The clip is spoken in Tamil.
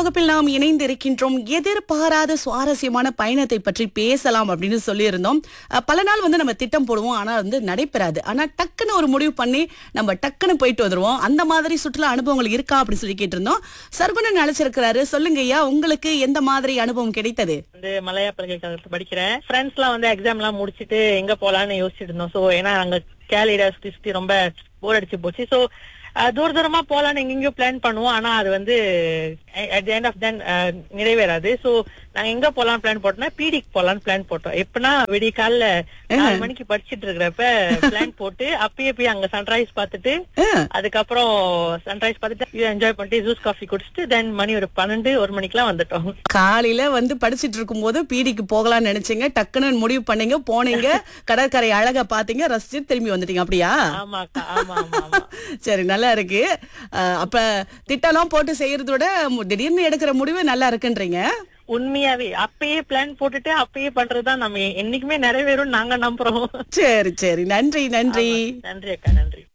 தொகுப்பில் நாம் இணைந்து இருக்கின்றோம் எதிர்பாராத சுவாரஸ்யமான பயணத்தை பற்றி பேசலாம் அப்படின்னு சொல்லியிருந்தோம் அஹ், பல நாள் வந்து நம்ம திட்டம் போடுவோம் ஆனா வந்து நடைபெறாது ஆனா டக்குன்னு ஒரு முடிவு பண்ணி நம்ம டக்குன்னு போயிட்டு வந்துருவோம் அந்த மாதிரி சுற்றுலா அனுபவங்கள் இருக்கா அப்படின்னு சொல்லி கேட்டிருந்தோம் சர்குணன் அழைச்சிருக்கிறாரு சொல்லுங்க ஐயா உங்களுக்கு எந்த மாதிரி அனுபவம் கிடைத்தது வந்து மலையா பல்கலைக்கழகத்துல படிக்கிறேன் ஃப்ரெண்ட்ஸ் எல்லாம் வந்து எக்ஸாம் எல்லாம் முடிச்சிட்டு எங்க போலாம்னு யோசிச்சுட்டு இருந்தோம் சோ ஏன்னா அங்க கேலிடா சுத்தி சுத்தி ரொம்ப போர் அடிச்சு போச்சு சோ தூர தூரமா போலாம்னு எங்கெங்கயோ பிளான் பண்ணுவோம் ஆனா அது வந்து at the end of then நிறைவேறாது சோ நாங்க எங்க போலாம் பிளான் போட்டோம்னா பீடிக்கு போலாம்னு பிளான் போட்டோம் எப்பனா விடிய காலைல நாலு மணிக்கு படிச்சிட்டு இருக்கிறப்ப பிளான் போட்டு அப்பயே போய் அங்க சன்ரைஸ் பார்த்துட்டு அஹ், அதுக்கப்புறம் சன்ரைஸ் பார்த்துட்டு என்ஜாய் பண்ணிட்டு ஜூஸ் காஃபி குடிச்சிட்டு தென் மணி ஒரு பன்னெண்டு ஒரு மணிக்கெல்லாம் வந்துட்டோம் காலையில வந்து படிச்சிட்டு இருக்கும்போது பீடிக்கு போகலாம்னு நினைச்சீங்க டக்குன்னு முடிவு பண்ணீங்க போனீங்க கடற்கரை அழகா பாத்தீங்க ரசிச்சு திரும்பி வந்துட்டீங்க அப்படியா ஆமா அக்கா ஆமா ஆமா ஆமா சரி நல்லா இருக்கு அஹ், அப்ப திட்டம்லாம் போட்டு செய்யறத விட மு- திடீர்னு எடுக்கிற முடிவு நல்லா இருக்குன்றீங்க உண்மையாவே அப்பயே பிளான் போட்டுட்டு அப்பயே பண்றதுதான் நம்ம என்னைக்குமே நிறைவேறும் நாங்க நம்புறோம் சரி சரி நன்றி நன்றி நன்றி அக்கா நன்றி